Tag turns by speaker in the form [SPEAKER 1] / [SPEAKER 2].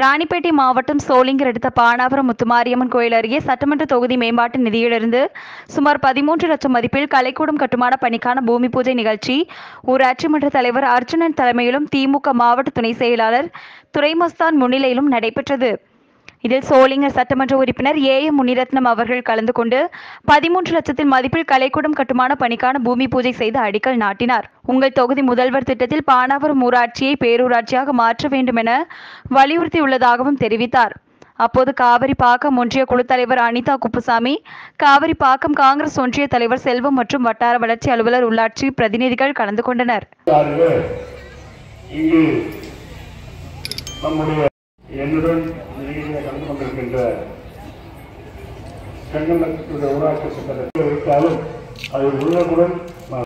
[SPEAKER 1] ராணிப்பேட்டை மாவட்டம் சோளிங்கர் அடுத்த பானாபுரம் முத்துமாரியம்மன் கோயில் அருகே சட்டமன்ற தொகுதி மேம்பாட்டு நிதியிலிருந்து சுமார் பதிமூன்று லட்சம் மதிப்பில் கலைக்கூடம் கட்டுமான பணிக்கான பூமி பூஜை நிகழ்ச்சி ஊராட்சி மன்ற தலைவர் அர்ஜுனன் தலைமையிலும் திமுக மாவட்ட துணை செயலாளர் துரைமஸ்தான் முன்னிலையிலும் நடைபெற்றது இதில் சோளிங்கர் சட்டமன்ற உறுப்பினர் ஏ எம் முனிரத்னம் அவர்கள் கலந்து கொண்டு பதிமூன்று லட்சத்தில் மதிப்பில் கலைக்கூடம் கட்டுமான பணிக்கான பூமி பூஜை செய்து அடிக்கல் நாட்டினார் உங்கள் தொகுதி முதல்வர் திட்டத்தில் பானாவரம் ஊராட்சியை பேரூராட்சியாக மாற்ற வேண்டும் என வலியுறுத்தியுள்ளதாகவும் தெரிவித்தார் அப்போது காவிரிப்பாக்கம் ஒன்றிய குழு தலைவர் அனிதா குப்புசாமி காவிரிப்பாக்கம் காங்கிரஸ் ஒன்றிய தலைவர் செல்வம் மற்றும் வட்டார வளர்ச்சி அலுவலர் உள்ளாட்சி பிரதிநிதிகள் கலந்து கொண்டனர்
[SPEAKER 2] சார்பு இங்கு நம்முடைய என்னுடன் நிகழ்ச்சியில் கலந்து கொண்டிருக்கின்ற செங்கல்லத்துடைய ஊராட்சி சட்டத்தில் இருந்தாலும் அதை உள்ளமுடன் நான்